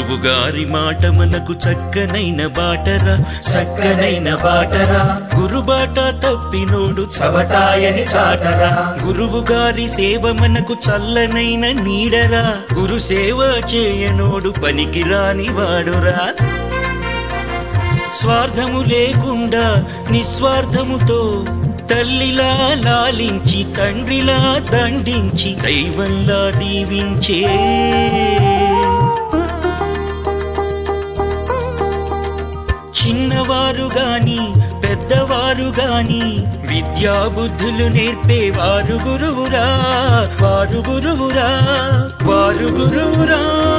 గురువు గారి మాట మనకు చక్కనైన బాటరా చక్కనైన బాటరా గురుబాట తప్పినోడు చవటాయని చాటరా గురువు గారి సేవ మనకు చల్లనైన నీడరా గురు సేవ చేయనోడు పనికిరాని వాడురా స్వార్థము లేకుండా నిస్వార్థముతో తల్లిలా లాలించి తండ్రిలా దండించి దైవంలా దీవించే చిన్నవారు గాని పెద్దవారు గాని విద్యా బుద్ధులు నేర్పేవారు గురువురా వారు గురువురా వారు గురువురా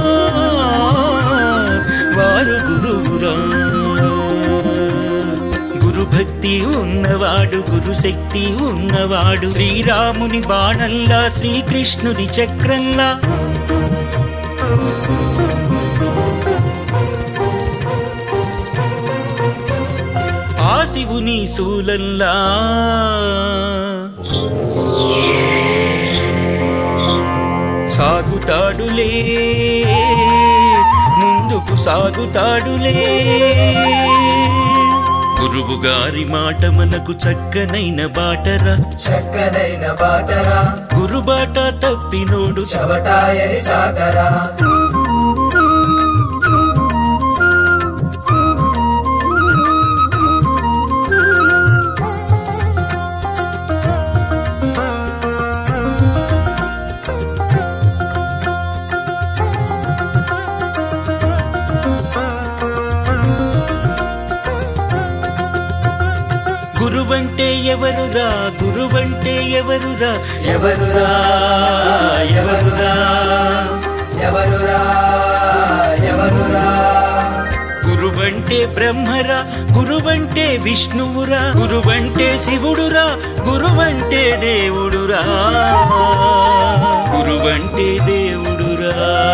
వారు గురువురా గురు భక్తి ఉన్నవాడు గురు శక్తి ఉన్నవాడు శ్రీరాముని బాణల్లా శ్రీకృష్ణుని చక్రంలా ఆ శివుని శూలంలా సాగుతాడులే ముందుకు సాగుతాడులే గురువు గారి మాట మనకు చక్కనైన బాటరా చక్కనైన బాటరా గురుబాట తప్పినోడు చవటాయని చాటరా గురువంటే ఎవరురా గురువంటే ఎవరురా ఎవరురా ఎవరురా ఎవరురా ఎవరురా గురువంటే బ్రహ్మరా గురువంటే విష్ణువురా గురువంటే శివుడురా గురువంటే దేవుడురా గురువంటే దేవుడురా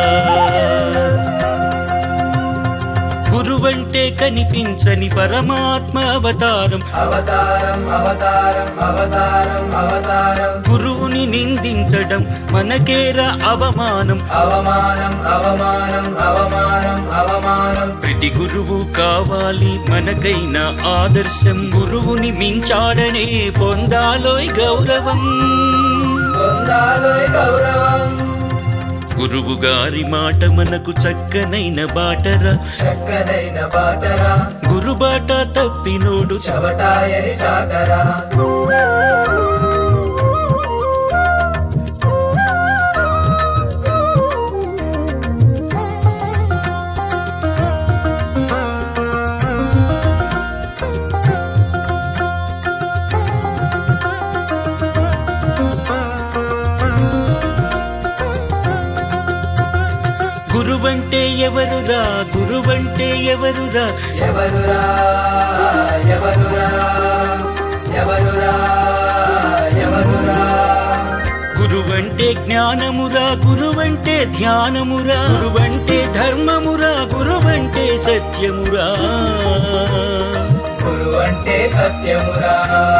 గురువంటే కనిపించని పరమాత్మ అవతారం అవతారం అవతారం అవతారం అవతారం గురువుని నిందించడం మనకేరా అవమానం అవమానం అవమానం అవమానం అవమానం ప్రతి గురువు కావాలి మనకైన ఆదర్శం గురువుని మించాడనే పొందాలోయ్ గౌరవం పొందాలోయ్ గౌరవం గురువు గారి మాట మనకు చక్కనైన బాటరా చక్కనైన బాటరా గురుబాట తప్పినోడు చవటాయని చాటరా గురువంటే ఎవరురా గురువంటే ఎవరురా ఎవరురా ఎవరురా ఎవరురా ఎవరురా గురువంటే జ్ఞానమురా గురువంటే ధ్యానమురా గురువంటే ధర్మమురా గురువంటే సత్యమురా గురు అంటే సత్యమురా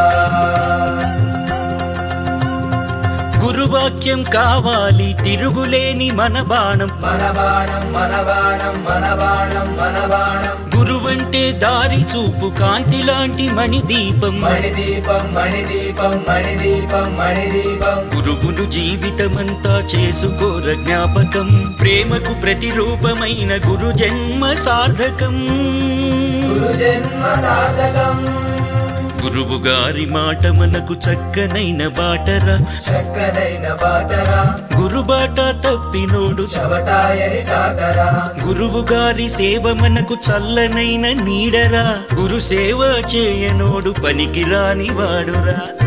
గురువాక్యం కావాలి తిరుగులేని మన బాణం మన బాణం మన బాణం మన బాణం మన బాణం గురువంటే దారి చూపు కాంతి లాంటి మణిదీపం మణిదీపం మణిదీపం మణిదీపం మణిదీపం గురువును జీవితమంతా చేసుకోర జ్ఞాపకం ప్రేమకు ప్రతిరూపమైన గురు జన్మ సార్థకం గురు జన్మ సార్థకం గురువు గారి మాట మనకు చక్కనైన బాటరా చక్కనైన బాటరా గురుబాట తప్పినోడు చవటాయని చాటరా గురువు గారి సేవ మనకు చల్లనైన నీడరా గురు సేవ చేయనోడు పనికిరాని వాడురా